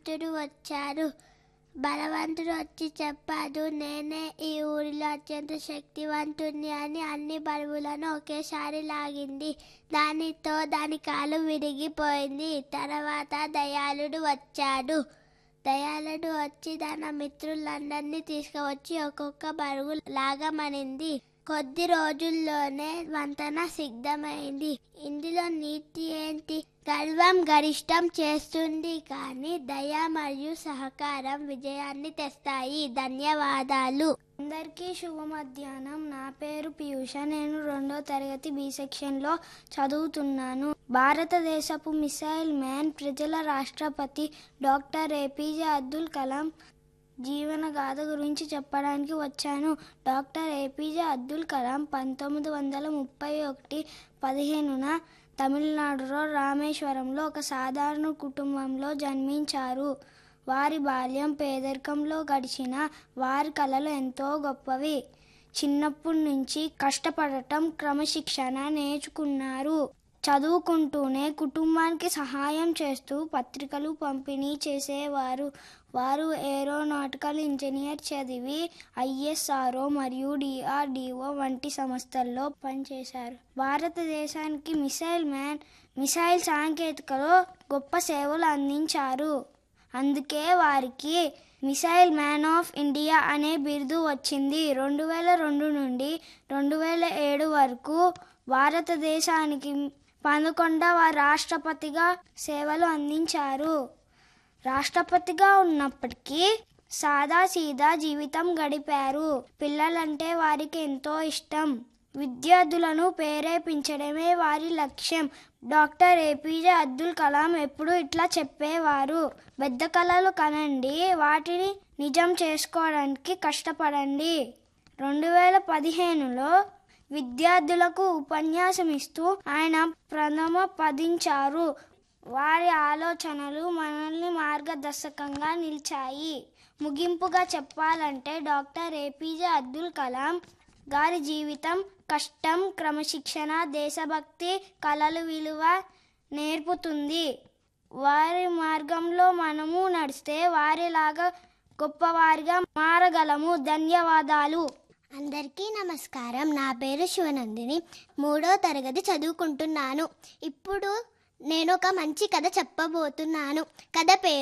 బలవంతుడు వచ్చాడు బలవంతుడు వచ్చి చెప్పాడు నేనే ఈ ఊరిలో అత్యంత శక్తివంతుణ్ణి అని అన్ని బరువులను ఒకేసారి లాగింది దానితో దాని కాలు విరిగిపోయింది తర్వాత దయాళుడు వచ్చాడు దయాళుడు వచ్చి తన మిత్రులందరినీ తీసుకువచ్చి ఒక్కొక్క బరువు లాగమనింది కొద్ది రోజుల్లోనే వంతెన సిద్ధమైంది ఇందులో నీతి ఏంటి గర్వం గరిష్టం చేస్తుంది కానీ దయ మరియు సహకారం విజయాన్ని తెస్తాయి ధన్యవాదాలు అందరికీ శుభ మధ్యాహ్నం నా పేరు పీయూష నేను రెండో తరగతి బి సెక్షన్లో చదువుతున్నాను భారతదేశపు మిసైల్ మ్యాన్ ప్రజల రాష్ట్రపతి డాక్టర్ ఏపీజే అబ్దుల్ కలాం జీవన గాథ గురించి చెప్పడానికి వచ్చాను డాక్టర్ ఏపీజే అబ్దుల్ కలాం పంతొమ్మిది వందల ముప్పై ఒకటి పదిహేనున తమిళనాడులో రామేశ్వరంలో ఒక సాధారణ కుటుంబంలో జన్మించారు వారి బాల్యం పేదరికంలో గడిచిన వారి కళలు ఎంతో గొప్పవి చిన్నప్పటి నుంచి కష్టపడటం క్రమశిక్షణ నేర్చుకున్నారు చదువుకుంటూనే కుటుంబానికి సహాయం చేస్తూ పత్రికలు పంపిణీ చేసేవారు వారు ఏరోనాటికల్ ఇంజనీర్ చదివి ఐఎస్ఆర్ఓ మరియు డిఆర్డిఓ వంటి సంస్థల్లో పనిచేశారు భారతదేశానికి మిసైల్ మ్యాన్ మిసైల్ సాంకేతికలో గొప్ప సేవలు అందించారు అందుకే వారికి మిసైల్ మ్యాన్ ఆఫ్ ఇండియా అనే బిరుదు వచ్చింది రెండు వేల రెండు నుండి రెండు వేల ఏడు వరకు భారతదేశానికి పదకొండవ రాష్ట్రపతిగా సేవలు అందించారు రాష్ట్రపతిగా ఉన్నప్పటికీ సాదా సీదా జీవితం గడిపారు పిల్లలంటే వారికి ఎంతో ఇష్టం విద్యార్థులను ప్రేరేపించడమే వారి లక్ష్యం డాక్టర్ ఏపీజే అబ్దుల్ కలాం ఎప్పుడు ఇట్లా చెప్పేవారు పెద్ద కళలు కనండి వాటిని నిజం చేసుకోవడానికి కష్టపడండి రెండు వేల పదిహేనులో విద్యార్థులకు ఉపన్యాసం ఇస్తూ ఆయన ప్రథమ పదించారు వారి ఆలోచనలు మనల్ని మార్గదర్శకంగా నిలిచాయి ముగింపుగా చెప్పాలంటే డాక్టర్ ఏపీజే అబ్దుల్ కలాం గారి జీవితం కష్టం క్రమశిక్షణ దేశభక్తి కళలు విలువ నేర్పుతుంది వారి మార్గంలో మనము నడిస్తే వారిలాగా గొప్పవారిగా మారగలము ధన్యవాదాలు అందరికీ నమస్కారం నా పేరు శివనందిని మూడో తరగతి చదువుకుంటున్నాను ఇప్పుడు నేను ఒక మంచి కథ చెప్పబోతున్నాను కథ పేరు